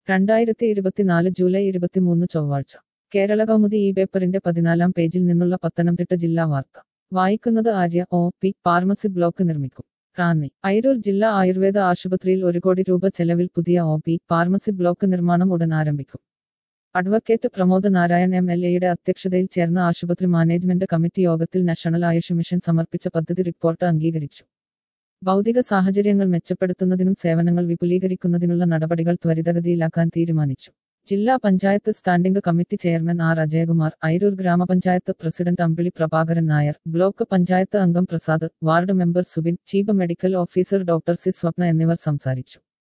രണ്ടായിരത്തി ഇരുപത്തിനാല് ജൂലൈ ഇരുപത്തിമൂന്ന് ചൊവ്വാഴ്ച കേരള കൗമുദി ഈ പേപ്പറിന്റെ പതിനാലാം പേജിൽ നിന്നുള്ള പത്തനംതിട്ട ജില്ലാ വാർത്ത വായിക്കുന്നത് Arya O P pharmacy block നിർമ്മിക്കും റാന്നി അയിരൂർ ജില്ലാ ആയുർവേദ ആശുപത്രിയിൽ ഒരു കോടി രൂപ ചെലവിൽ പുതിയ ഒ പി ഫാർമസി ബ്ലോക്ക് നിർമ്മാണം ഉടൻ ആരംഭിക്കും advocate Pramod Narayan M L എയുടെ അധ്യക്ഷതയിൽ ചേർന്ന ആശുപത്രി മാനേജ്മെന്റ് കമ്മിറ്റി യോഗത്തിൽ നാഷണൽ ആയുഷ് മിഷൻ സമർപ്പിച്ച പദ്ധതി റിപ്പോർട്ട് അംഗീകരിച്ചു ഭൗതിക സാഹചര്യങ്ങൾ മെച്ചപ്പെടുത്തുന്നതിനും സേവനങ്ങൾ വിപുലീകരിക്കുന്നതിനുള്ള നടപടികൾ ത്വരിതഗതിയിലാക്കാൻ തീരുമാനിച്ചു ജില്ലാ panchayat standing committee chairman R Ajayakumar Ayiroor ഗ്രാമപഞ്ചായത്ത് പ്രസിഡന്റ് അമ്പിളി പ്രഭാകരൻ നായർ ബ്ലോക്ക് പഞ്ചായത്ത് അംഗം Prasad ward member Subin chief medical officer doctor C Swapna എന്നിവർ സംസാരിച്ചു